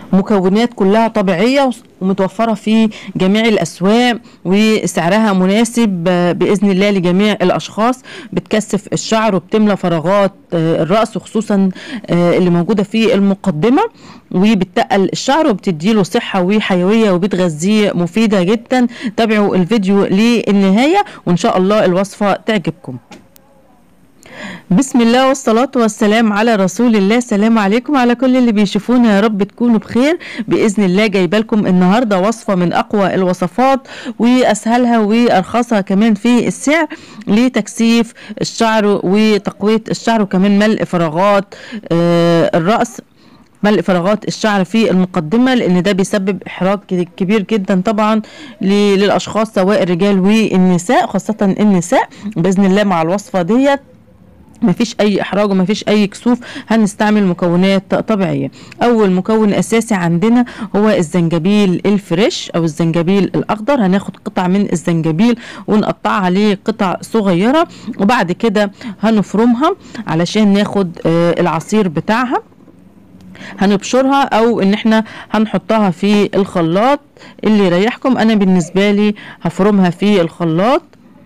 مكونات كلها طبيعية ومتوفرة في جميع الأسواق وسعرها مناسب آه، بإذن الله لجميع الأشخاص بتكثف الشعر وبتملى فراغات آه، الرأس وخصوصا آه، اللي موجودة في المقدمة وبتقل الشعر وبتديله صحة وحيوية وبتغذيه مفيدة جدا تابعوا الفيديو للنهاية وإن شاء الله الوصفة تعجبكم بسم الله والصلاة والسلام على رسول الله سلام عليكم على كل اللي بيشوفونا يا رب تكونوا بخير بإذن الله جايبه لكم النهاردة وصفة من أقوى الوصفات وأسهلها وأرخصها كمان في السعر لتكثيف الشعر وتقوية الشعر وكمان ملء فراغات آه الرأس ملء فراغات الشعر في المقدمة لأن ده بيسبب إحراج كبير جدا طبعا للأشخاص سواء الرجال والنساء خاصة النساء بإذن الله مع الوصفة ديت مفيش اي احراج ومفيش اي كسوف هنستعمل مكونات طبيعيه اول مكون اساسي عندنا هو الزنجبيل الفريش او الزنجبيل الاخضر هناخد قطع من الزنجبيل ونقطعها لقطع صغيره وبعد كده هنفرمها علشان ناخد آه العصير بتاعها هنبشرها او ان احنا هنحطها في الخلاط اللي يريحكم انا بالنسبه لي هفرمها في الخلاط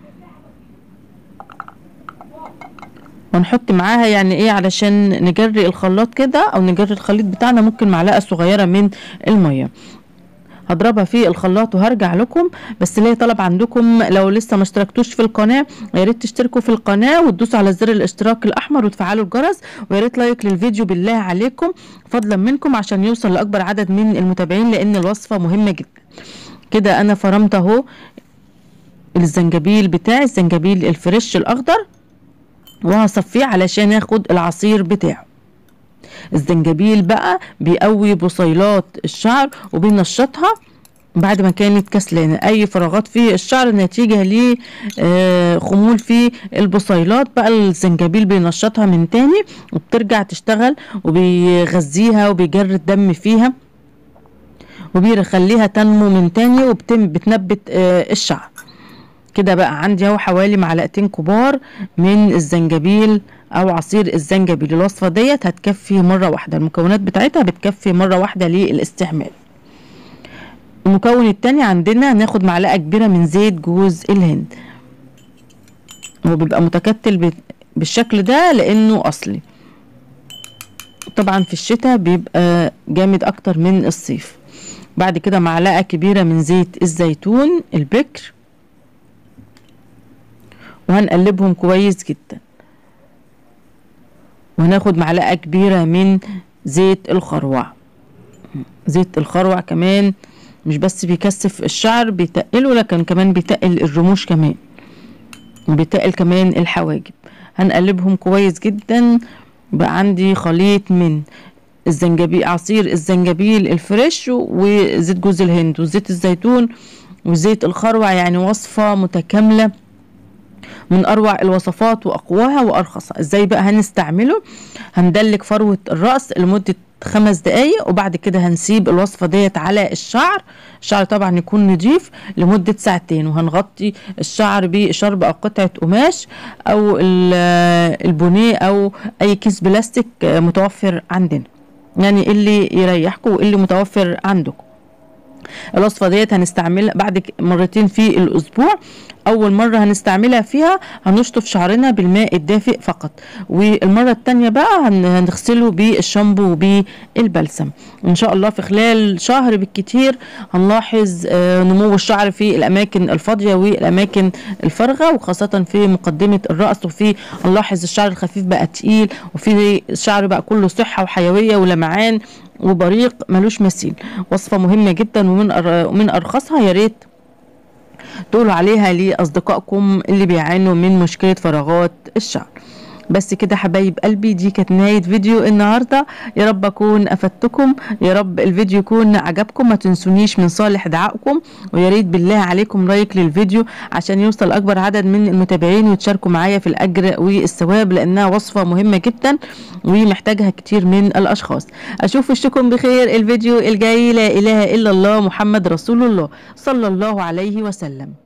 ونحط معاها يعني ايه علشان نجري الخلاط كده او نجري الخليط بتاعنا ممكن معلقه صغيره من الميه هضربها في الخلاط وهرجع لكم بس ليه طلب عندكم لو لسه ما اشتركتوش في القناه يا ريت تشتركوا في القناه وتدوسوا على زر الاشتراك الاحمر وتفعلوا الجرس ويا ريت لايك للفيديو بالله عليكم فضلا منكم عشان يوصل لاكبر عدد من المتابعين لان الوصفه مهمه جدا كده انا فرمت اهو الزنجبيل بتاعي الزنجبيل الفريش الاخضر وهصفيه علشان اخد العصير بتاعه الزنجبيل بقى بيقوي بصيلات الشعر وبينشطها بعد ما كانت كسلانة أي فراغات في الشعر نتيجة لخمول في البصيلات بقى الزنجبيل بينشطها من تاني وبترجع تشتغل وبيغذيها وبيجري الدم فيها وبيخليها تنمو من تاني وبتنبت الشعر كده بقى عندي اهو حوالي معلقتين كبار من الزنجبيل او عصير الزنجبيل الوصفه ديت هتكفي مره واحده المكونات بتاعتها بتكفي مره واحده للاستعمال المكون التاني عندنا ناخد معلقه كبيره من زيت جوز الهند هو بيبقى متكتل بالشكل ده لانه اصلي طبعا في الشتاء بيبقى جامد اكتر من الصيف بعد كده معلقه كبيره من زيت الزيتون البكر وهنقلبهم كويس جدا وهناخد معلقة كبيرة من زيت الخروع زيت الخروع كمان مش بس بيكثف الشعر بيتقله لكن كمان بيتقل الرموش كمان وبيتقل كمان الحواجب هنقلبهم كويس جدا بقى عندي خليط من الزنجبيل عصير الزنجبيل الفريش وزيت جوز الهند وزيت الزيتون وزيت الخروع يعني وصفة متكاملة من اروع الوصفات واقواها وارخصها ازاي بقى هنستعمله هندلك فروه الراس لمده خمس دقايق وبعد كده هنسيب الوصفة ديت على الشعر الشعر طبعا يكون نضيف لمدة ساعتين وهنغطي الشعر بشرب او قطعة قماش او البونيه او اي كيس بلاستيك متوفر عندنا يعني اللي يريحكم واللي متوفر عندكم الوصفة ديت هنستعملها بعد مرتين في الأسبوع أول مرة هنستعملها فيها هنشطف شعرنا بالماء الدافئ فقط والمرة التانية بقى هنغسله بالشامبو وبالبلسم إن شاء الله في خلال شهر بالكتير هنلاحظ نمو الشعر في الأماكن الفاضية والأماكن الفارغة وخاصة في مقدمة الرأس وفي نلاحظ الشعر الخفيف بقى تقيل وفي الشعر بقى كله صحة وحيوية ولمعان وبريق ملوش مثيل وصفة مهمة جدا ومن ومن أرخصها يا ريت تقولوا عليها لأصدقائكم اللي بيعانوا من مشكلة فراغات الشعر بس كده حبايب قلبي دي كانت نهاية فيديو النهاردة يا رب أكون أفدتكم يا رب الفيديو يكون عجبكم ما تنسونيش من صالح دعائكم ويا ريت بالله عليكم لايك للفيديو عشان يوصل أكبر عدد من المتابعين وتشاركوا معايا في الأجر والثواب لأنها وصفة مهمة جدا ومحتاجها كتير من الأشخاص أشوف وشكم بخير الفيديو الجاي لا إله إلا الله محمد رسول الله صلى الله عليه وسلم